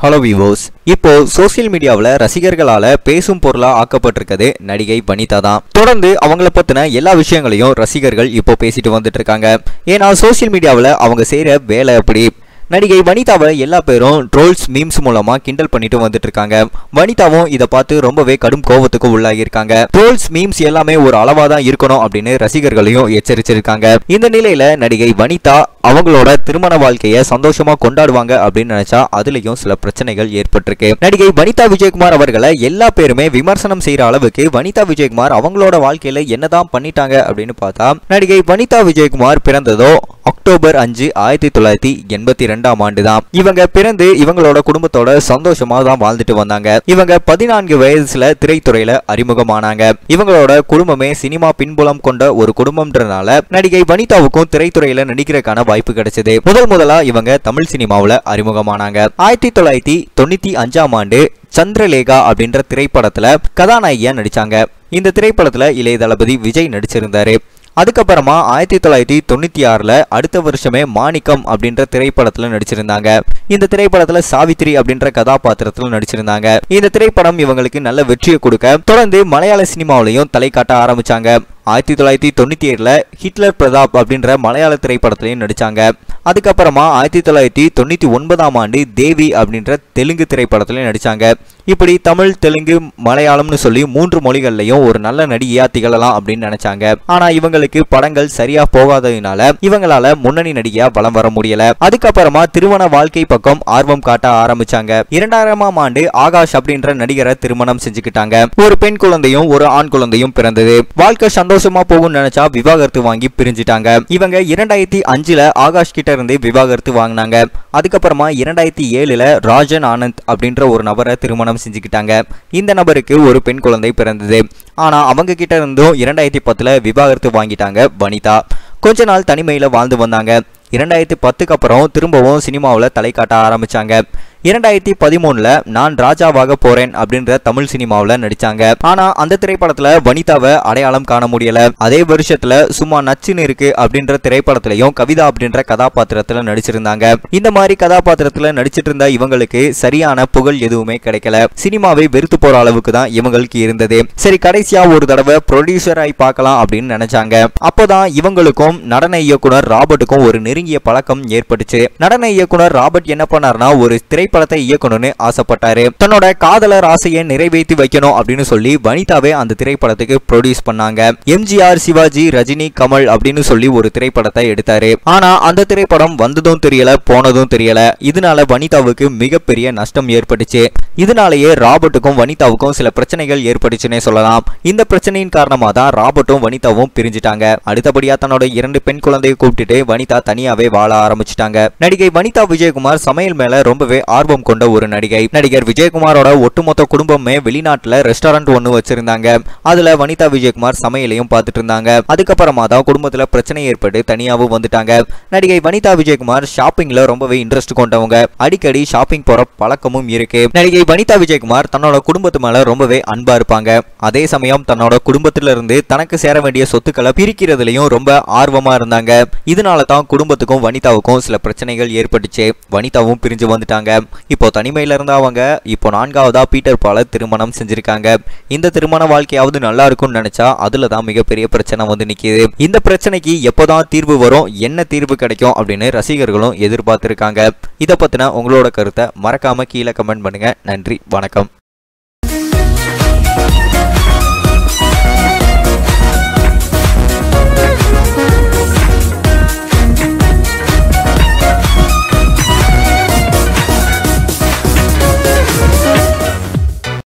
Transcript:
hello விவோஸ் இப்போ social மீடியாவில் ரசிகர்களால பேசும் பொருளா ஆக்கப்பட்டிருக்கிறது நடிகை வனிதா தான் தொடர்ந்து அவங்கள பத்தின எல்லா விஷயங்களையும் ரசிகர்கள் இப்போ பேசிட்டு வந்துட்டு இருக்காங்க ஏன்னா சோசியல் மீடியாவில் அவங்க செய்யற வேலை அப்படி நடிகை வனிதாவை எல்லா பேரும் ட்ரோல்ஸ் மீம்ஸ் மூலமா கிண்டல் பண்ணிட்டு வந்துட்டு இருக்காங்க வனிதாவும் இதை பார்த்து ரொம்பவே கடும் கோபத்துக்கு உள்ளாகியிருக்காங்க ட்ரோல்ஸ் மீம்ஸ் எல்லாமே ஒரு அளவா தான் இருக்கணும் அப்படின்னு ரசிகர்களையும் எச்சரிச்சிருக்காங்க இந்த நிலையில நடிகை வனிதா அவங்களோட திருமண வாழ்க்கையை சந்தோஷமா கொண்டாடுவாங்க அப்படின்னு நினைச்சா அதுலயும் சில பிரச்சனைகள் ஏற்பட்டிருக்கு நடிகை வனிதா விஜயகுமார் அவர்களை எல்லா பேருமே விமர்சனம் செய்யற அளவுக்கு வனிதா விஜயகுமார் அவங்களோட வாழ்க்கையில என்னதான் பண்ணிட்டாங்க அப்படின்னு பார்த்தா நடிகை வனிதா விஜயகுமார் பிறந்ததோ அக்டோபர் அஞ்சு ஆயிரத்தி தொள்ளாயிரத்தி எண்பத்தி ரெண்டாம் ஆண்டு தான் இவங்க பிறந்து இவங்களோட குடும்பத்தோட சந்தோஷமா தான் வாழ்ந்துட்டு வந்தாங்க இவங்க பதினான்கு வயசுல திரைத்துறையில அறிமுகமானாங்க இவங்களோட குடும்பமே சினிமா பின்புலம் கொண்ட ஒரு குடும்பம்ன்றனால நடிகை வனிதாவுக்கும் திரைத்துறையில நடிக்கிறதுக்கான வாய்ப்பு கிடைச்சது முதல் முதலா இவங்க தமிழ் சினிமாவுல அறிமுகமானாங்க ஆயிரத்தி தொள்ளாயிரத்தி தொண்ணூத்தி அஞ்சாம் ஆண்டு சந்திரலேகா அப்படின்ற திரைப்படத்துல கதாநாயகியா நடிச்சாங்க இந்த திரைப்படத்துல இளைய தளபதி விஜய் நடிச்சிருந்தாரு அதுக்கப்புறமா ஆயிரத்தி தொள்ளாயிரத்தி தொண்ணூத்தி ஆறுல அடுத்த வருஷமே மாணிக்கம் அப்படின்ற திரைப்படத்துல நடிச்சிருந்தாங்க இந்த திரைப்படத்துல சாவித்திரி அப்படின்ற கதாபாத்திரத்துல நடிச்சிருந்தாங்க இந்த திரைப்படம் இவங்களுக்கு நல்ல வெற்றியை கொடுக்க தொடர்ந்து மலையாள சினிமாவிலையும் தலை காட்ட ஆரம்பிச்சாங்க ஆயிரத்தி தொள்ளாயிரத்தி தொண்ணூத்தி ஏழுல ஹிட்லர் பிரதாப் அப்படின்ற மலையாள திரைப்படத்திலையும் நடிச்சாங்க அதுக்கப்புறமா ஆயிரத்தி தொள்ளாயிரத்தி தொண்ணூத்தி ஒன்பதாம் ஆண்டு தேவி அப்படின்ற தெலுங்கு திரைப்படத்திலையும் நடிச்சாங்க இப்படி தமிழ் தெலுங்கு மலையாளம்னு சொல்லி மூன்று மொழிகள்லையும் ஒரு நல்ல நடிகையா திகழலாம் அப்படின்னு நினைச்சாங்க ஆனா இவங்களுக்கு படங்கள் சரியா போகாததுனால இவங்களால முன்னணி நடிகையா வலம் வர முடியல அதுக்கப்புறமா திருமண வாழ்க்கை பக்கம் ஆர்வம் காட்ட ஆரம்பிச்சாங்க இரண்டாயிரமாம் ஆண்டு ஆகாஷ் அப்படின்ற நடிகரை திருமணம் செஞ்சுக்கிட்டாங்க ஒரு பெண் குழந்தையும் ஒரு ஆண் குழந்தையும் பிறந்தது வாழ்க்கை சந்தோஷமா போகும்னு நினைச்சா விவாகரத்து வாங்கி பிரிஞ்சிட்டாங்க இவங்க இரண்டாயிரத்தி அஞ்சுல ஆகாஷ் கிட்ட இருந்து விவாகரத்து வாங்கினாங்க அதுக்கப்புறமா இரண்டாயிரத்தி ஏழுல ராஜன் ஆனந்த் அப்படின்ற ஒரு நபரை திருமணம் செஞ்சுக்கிட்டாங்க இந்த நபருக்கு ஒரு பெண் குழந்தை பிறந்தது ஆனா அவங்க கிட்ட இருந்தும் இரண்டாயிரத்தி பத்துல விவாகரத்து வாங்கிட்டாங்க வனிதா கொஞ்ச நாள் தனிமையில வாழ்ந்து வந்தாங்க இரண்டாயிரத்தி பத்துக்கு அப்புறம் திரும்பவும் சினிமாவில் தலை காட்ட ஆரம்பிச்சாங்க இரண்டாயிரத்தி பதிமூணுல நான் ராஜாவாக போறேன் அப்படின்ற தமிழ் சினிமாவில் நடிச்சாங்க ஆனா அந்த திரைப்படத்துல வனிதாவை அடையாளம் காண முடியல அதே வருஷத்துல சும்மா நச்சுன்னு இருக்கு அப்படின்ற திரைப்படத்திலையும் கவிதா அப்படின்ற கதாபாத்திரத்துல நடிச்சிருந்தாங்க இந்த மாதிரி கதாபாத்திரத்துல நடிச்சிட்டு இருந்த இவங்களுக்கு சரியான புகழ் எதுவுமே கிடைக்கல சினிமாவை வெறுத்து போற அளவுக்கு தான் இவங்களுக்கு இருந்தது சரி கடைசியா ஒரு தடவை ப்ரொடியூசர் ஆகி பார்க்கலாம் அப்படின்னு நினைச்சாங்க அப்போதான் இவங்களுக்கும் நடன இயக்குனர் ராபர்ட்டுக்கும் ஒரு நெருங்கிய பழக்கம் ஏற்பட்டுச்சு நடன இயக்குனர் ராபர்ட் என்ன பண்ணார்னா ஒரு திரைப்படத்தை இயக்கணும்னு ஆசைப்பட்டாரு தன்னோட காதலர் ஆசையை நிறைவேற்றி வைக்கணும் அப்படின்னு சொல்லி வனிதாவே அந்த திரைப்படத்துக்கு ப்ரொடியூஸ் பண்ணாங்க எம்ஜிஆர் சிவாஜி ரஜினி கமல் அப்படின்னு சொல்லி ஒரு திரைப்படத்தை எடுத்தாரு ஆனா அந்த திரைப்படம் வந்ததும் தெரியல போனதும் தெரியல இதனால வனிதாவுக்கு மிகப்பெரிய நஷ்டம் ஏற்பட்டுச்சு இதனாலேயே ராபர்ட்டுக்கும் வனிதாவுக்கும் சில பிரச்சனைகள் ஏற்பட்டுச்சுன்னே சொல்லலாம் இந்த பிரச்சனையின் காரணமா தான் ராபர்ட்டும் வனிதாவும் பிரிஞ்சிட்டாங்க அடுத்தபடியா தன்னோட இரண்டு பெண் குழந்தையை கூப்பிட்டுட்டு வனிதா தனியாவே வாழ ஆரம்பிச்சிட்டாங்க நடிகை வனிதா விஜயகுமார் சமையல் மேல ரொம்பவே ஆர்வம் கொண்ட ஒரு நடிகை நடிகர் விஜயகுமாரோட ஒட்டுமொத்த குடும்பமே வெளிநாட்டுல ரெஸ்டாரண்ட் ஒன்னு வச்சிருந்தாங்க அதுல வனிதா விஜயகுமார் சமையலையும் பார்த்துட்டு இருந்தாங்க அதுக்கப்புறமா தான் குடும்பத்துல பிரச்சனை ஏற்பட்டு தனியாவும் வந்துட்டாங்க நடிகை வனிதா விஜயகுமார் ஷாப்பிங்ல ரொம்பவே இன்ட்ரெஸ்ட் கொண்டவங்க அடிக்கடி ஷாப்பிங் போற பழக்கமும் இருக்கு நடிகை வனிதா விஜயகுமார் தன்னோட குடும்பத்து மேல ரொம்பவே அன்பா இருப்பாங்க அதே சமயம் தன்னோட குடும்பத்துல இருந்து தனக்கு சேர வேண்டிய சொத்துக்களை பிரிக்கிறதுலயும் ரொம்ப ஆர்வமா இருந்தாங்க இதனால தான் குடும்பத்துக்கும் வனிதாவுக்கும் சில பிரச்சனைகள் ஏற்பட்டுச்சு வனிதாவும் பிரிஞ்சு வந்துட்டாங்க இப்போ தனிமையில இருந்த அவங்க இப்போ நான்காவதா பீட்டர் பால திருமணம் செஞ்சிருக்காங்க இந்த திருமண வாழ்க்கையாவது நல்லா இருக்கும்னு நினைச்சா அதுல தான் மிகப்பெரிய பிரச்சனை வந்து நிக்குது இந்த பிரச்சனைக்கு எப்போதான் தீர்வு வரும் என்ன தீர்வு கிடைக்கும் அப்படின்னு ரசிகர்களும் எதிர்பார்த்திருக்காங்க இதை பத்தின உங்களோட கருத்தை மறக்காம கீழே கமெண்ட் பண்ணுங்க நன்றி வணக்கம்